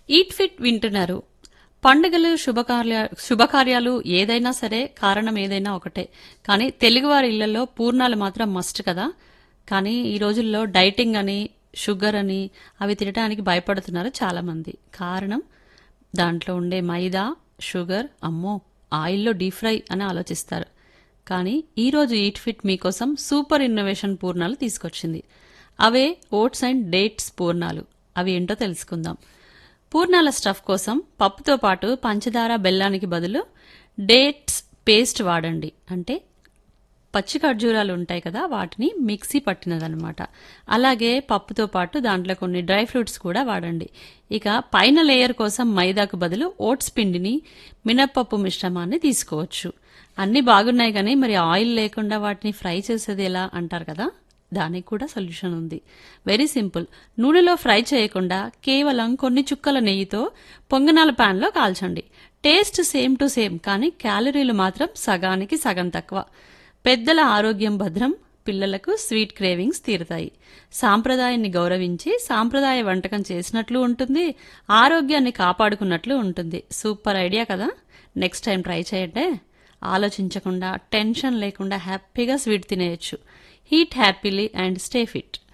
eat fit వింటున్నారు పండుగలు శుభకార్య శుభకార్యాలు ఏదైనా సరే కారణం ఏదైనా ఒకటే కానీ తెలుగువారి ఇళ్లలో పూర్ణాలు మాత్రం మస్ట్ కదా కానీ ఈ రోజుల్లో డైటింగ్ అని షుగర్ అని అవి తినడానికి భయపడుతున్నారు చాలామంది కారణం దాంట్లో ఉండే మైదా షుగర్ అమ్మో ఆయిల్లో డీప్ ఫ్రై అని ఆలోచిస్తారు కానీ ఈరోజు ఈట్ ఫిట్ మీకోసం సూపర్ ఇన్నోవేషన్ పూర్ణాలు తీసుకొచ్చింది అవే ఓట్స్ అండ్ డేట్స్ పూర్ణాలు అవి ఏంటో తెలుసుకుందాం పూర్ణాల స్టఫ్ కోసం పప్పుతో పాటు పంచదార బెల్లానికి బదులు డేట్స్ పేస్ట్ వాడండి అంటే పచ్చి ఖర్జూరాలు ఉంటాయి కదా వాటిని మిక్సీ పట్టినదనమాట అలాగే పప్పుతో పాటు దాంట్లో కొన్ని డ్రై ఫ్రూట్స్ కూడా వాడండి ఇక పైన లేయర్ కోసం మైదాకు బదులు ఓట్స్ పిండిని మినప్పప్పు మిశ్రమాన్ని తీసుకోవచ్చు అన్నీ బాగున్నాయి కానీ మరి ఆయిల్ లేకుండా వాటిని ఫ్రై చేసేది ఎలా అంటారు కదా దానికి కూడా సొల్యూషన్ ఉంది వెరీ సింపుల్ నూనెలో ఫ్రై చేయకుండా కేవలం కొన్ని చుక్కల నెయ్యితో పొంగనాల ప్యాన్లో కాల్చండి టేస్ట్ సేమ్ టు సేమ్ కానీ క్యాలరీలు మాత్రం సగానికి సగం తక్కువ పెద్దల ఆరోగ్యం భద్రం పిల్లలకు స్వీట్ క్రేవింగ్స్ తీరుతాయి సాంప్రదాయాన్ని గౌరవించి సాంప్రదాయ వంటకం చేసినట్లు ఉంటుంది ఆరోగ్యాన్ని కాపాడుకున్నట్లు ఉంటుంది సూపర్ ఐడియా కదా నెక్స్ట్ టైం ట్రై చేయండి ఆలోచించకుండా టెన్షన్ లేకుండా హ్యాపీగా స్వీట్ తినేయచ్చు eat happily and stay fit